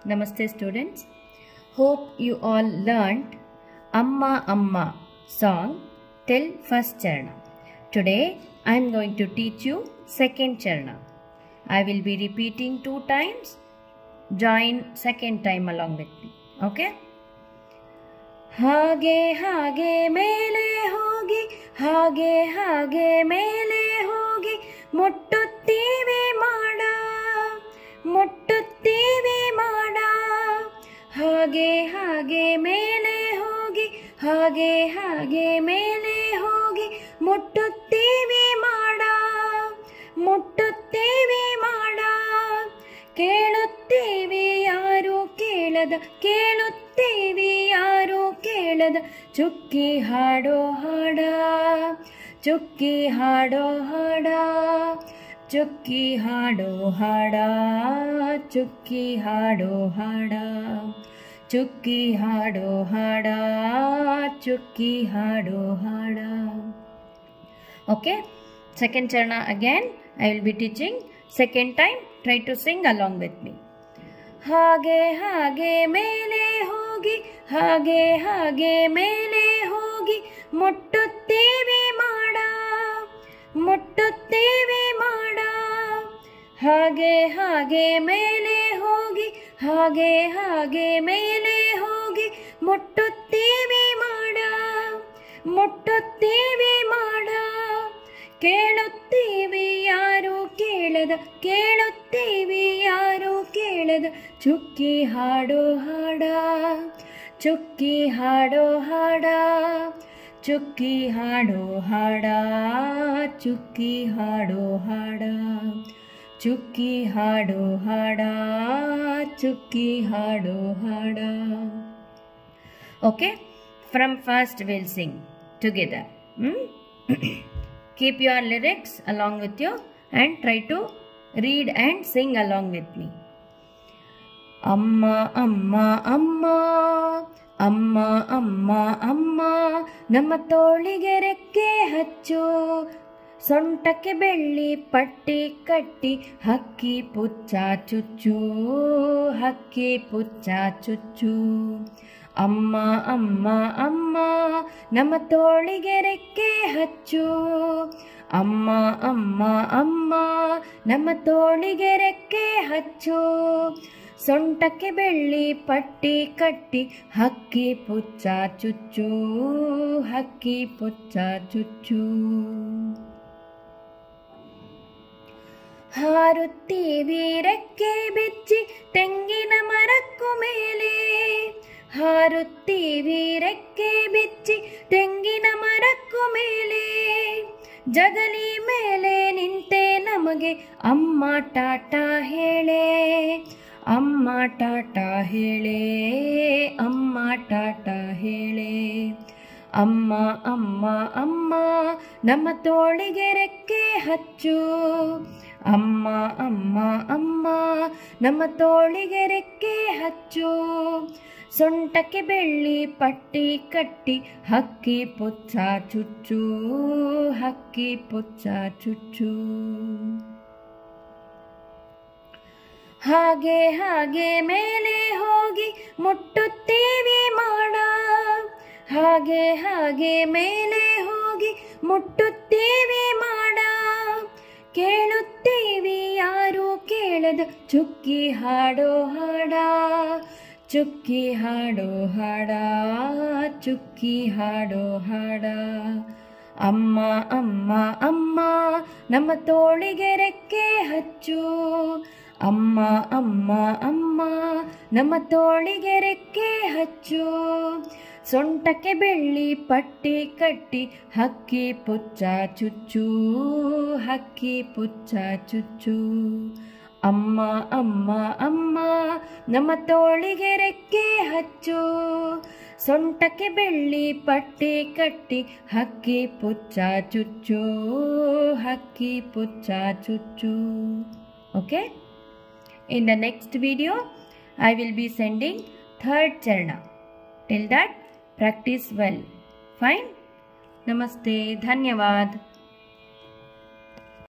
Namaste students. Hope you all learnt Amma Amma song till first charana. Today I am going to teach you second charana. I will be repeating two times. Join second time along with me. Okay? ಹಾಗೆ ಹಾಗೆ ಮೇಲೆ ಹೋಗಿ ಹಾಗೆ ಹಾಗೆ ಮೇಲೆ ಹೋಗಿ ಮುಟ್ಟುತ್ತೀವಿ ಮಾಡ ಮುಟ್ಟುತ್ತೀವಿ ಮಾಡ ಹಾಗೆ ಹಾಗೆ ಮೇಲೆ ಹೋಗಿ ಹಾಗೆ ಹಾಗೆ ಮೇಲೆ ಹೋಗಿ ಮುಟ್ಟುತ್ತೀವಿ ಮಾಡ ಮುಟ್ಟುತ್ತೀವಿ ಮಾಡ ಕೇಳುತ್ತೀವಿ ಯಾರು ಕೇಳದ ಕೇಳುತ್ತೀವಿ ಯಾರು ಕೇಳದ ಚುಕ್ಕಿ ಹಾಡೋ ಹಾಡ ಚುಕ್ಕಿ ಹಾಡೋ ಹಾಡ ಚುಕ್ಕಿ ಹಾಡೋ ಹಾಡ ಚುಕ್ಕಿ ಹಾಡೋ ಹಾಡ ಚುಕ್ಕಿ ಹಾಡೋ ಹಾಡ ಚುಕ್ಕಿ ಹಾಡೋ ಹಾಡ okay second charana again i will be teaching second time try to sing along with me ಹಾಗೆ ಹಾಗೆ ಮೇಲೆ ಹೋಗಿ ಹಾಗೆ ಹಾಗೆ ಮೇಲೆ ಹೋಗಿ ಮುಟ್ಟುತ್ತೀವಿ ಮಾಡ ಮುಟ್ಟುತ್ತೀವಿ ಮಾಡ ಹಾಗೆ ಹಾಗೆ ಮೇಲೆ ಹೋಗಿ ಹಾಗೆ ಹಾಗೆ ಮೇಲೆ ಹೋಗಿ ಮುಟ್ಟುತ್ತೀವಿ ಮಾಡ ಮುಟ್ಟುತ್ತೀವಿ ಮಾಡ ಕೇಳುತ್ತೀವಿ ಯಾರು ಕೇಳದ ಕೇಳುತ್ತೀವಿ ಯಾರು ಕೇಳದ ಚುಕ್ಕಿ ಹಾಡೋ ಹಾಡ ಚುಕ್ಕಿ ಹಾಡೋ ಹಾಡ ಚುಕ್ಕಿ ಹಾಡೋ ಹಾಡ ಚುಕ್ಕಿ ಹಾಡೋ ಹಾಡ ಚುಕ್ಕಿ ಹಾಡೋ ಹಾಡ ಚುಕ್ಕಿ ಹಾಡೋ ಹಾಡ Okay, from first we'll sing together. Hmm? Keep your lyrics along with you and try to read and sing along with me. ಅಮ್ಮ ಅಮ್ಮ ಅಮ್ಮ ಅಮ್ಮ ಅಮ್ಮ ಅಮ್ಮ ನಮ್ಮ ತೋಳಿಗೆ ರೆಕ್ಕೆ ಹಚ್ಚು ಸೊಂಟಕ್ಕೆ ಬೆಳ್ಳಿ ಪಟ್ಟಿ ಕಟ್ಟಿ ಹಕ್ಕಿ ಪುಚ್ಚ ಚುಚ್ಚು ಹಕ್ಕಿ ಪುಚ್ಚ ಚುಚ್ಚು ಅಮ್ಮ ಅಮ್ಮ ಅಮ್ಮ ನಮ್ಮ ತೋಳಿಗೆ ರೆಕ್ಕೆ ಹಚ್ಚು ಅಮ್ಮ ಅಮ್ಮ ಅಮ್ಮ ನಮ್ಮ ತೋಳಿಗೆ ರೆಕ್ಕೆ ಹಚ್ಚು ಸೊಂಟಕ್ಕೆ ಬೆಳ್ಳಿ ಪಟ್ಟಿ ಕಟ್ಟಿ ಹಕ್ಕಿ ಪುಚ್ಚ ಚುಚ್ಚು ಹಕ್ಕಿ ಪುಚ್ಚ ಚುಚ್ಚು ಹಾರುತ್ತೀವಿ ರೆಕ್ಕೆ ಬಿಚ್ಚಿ ತೆಂಗಿನ ಮರಕ್ಕೂ ಮೇಲೆ ಹಾರುತ್ತೀವಿ ರೆಕ್ಕೆ ಬಿಚ್ಚಿ ತೆಂಗಿನ ಮರಕ್ಕೂ ಮೇಲೆ ಜಗಲಿ ಮೇಲೆ ನಿಂತೆ ನಮಗೆ ಅಮ್ಮ ಟಾಟಾ ಹೇಳೆ ಅಮ್ಮ ಟಾಟಾ ಹೇಳೆ ಅಮ್ಮ ಟಾಟಾ ಹೇಳೆ ಅಮ್ಮ ಅಮ್ಮ ಅಮ್ಮ ನಮ್ಮ ತೋಳಿಗೆ ರೆಕ್ಕೆ ಹಚ್ಚು ಅಮ್ಮ ಅಮ್ಮ ಅಮ್ಮ ನಮ್ಮ ತೋಳಿಗೆ ರೆಕ್ಕೆ ಹಚ್ಚು ಸೊಂಟಕ್ಕೆ ಬೆಳ್ಳಿ ಪಟ್ಟಿ ಕಟ್ಟಿ ಹಕ್ಕಿ ಪುಚ್ಚ ಚುಚ್ಚು ಹಕ್ಕಿ ಪುಚ್ಚ ಚುಚ್ಚು ಹಾಗೆ ಹಾಗೆ ಮೇಲೆ ಹೋಗಿ ಮುಟ್ಟುತ್ತೀವಿ ಮಾಡ ಹಾಗೆ ಹಾಗೆ ಮೇಲೆ ಹೋಗಿ ಮುಟ್ಟುತ್ತೀವಿ ಮಾಡ ಕೇಳುತ್ತೀವಿ ಯಾರು ಕೇಳದ ಚುಕ್ಕಿ ಹಾಡೋ ಹಾಡ ಚುಕ್ಕಿ ಹಾಡೋ ಹಾಡ ಚುಕ್ಕಿ ಹಾಡೋ ಹಾಡ ಅಮ್ಮ ಅಮ್ಮ ಅಮ್ಮ ನಮ್ಮ ತೋಳಿಗೆ ರೆಕ್ಕೆ ಹಚ್ಚು ಅಮ್ಮ ಅಮ್ಮ ಅಮ್ಮ ನಮ್ಮ ತೋಳಿಗೆ ರೆಕ್ಕೆ ಹಚ್ಚು ಸೊಂಟಕ್ಕೆ ಬೆಳ್ಳಿ ಪಟ್ಟಿ ಕಟ್ಟಿ ಹಕ್ಕಿ ಪುಚ್ಚ ಚುಚ್ಚು ಹಕ್ಕಿ ಪುಚ್ಚ ಚುಚ್ಚು ಅಮ್ಮ ಅಮ್ಮ ಅಮ್ಮ ನಮ್ಮ ತೋಳಿಗೆ ರೆಕ್ಕೆ ಹಚ್ಚು ಸೊಂಟಕ್ಕೆ ಬೆಳ್ಳಿ ಪಟ್ಟಿ ಕಟ್ಟಿ ಹಕ್ಕಿ ಪುಚ್ಚ ಚುಚ್ಚು ಹಕ್ಕಿ ಪುಚ್ಚ ಚುಚ್ಚು okay In the next video, I will be sending third charana. Till that, practice well. Fine? Namaste. Dhanyavad.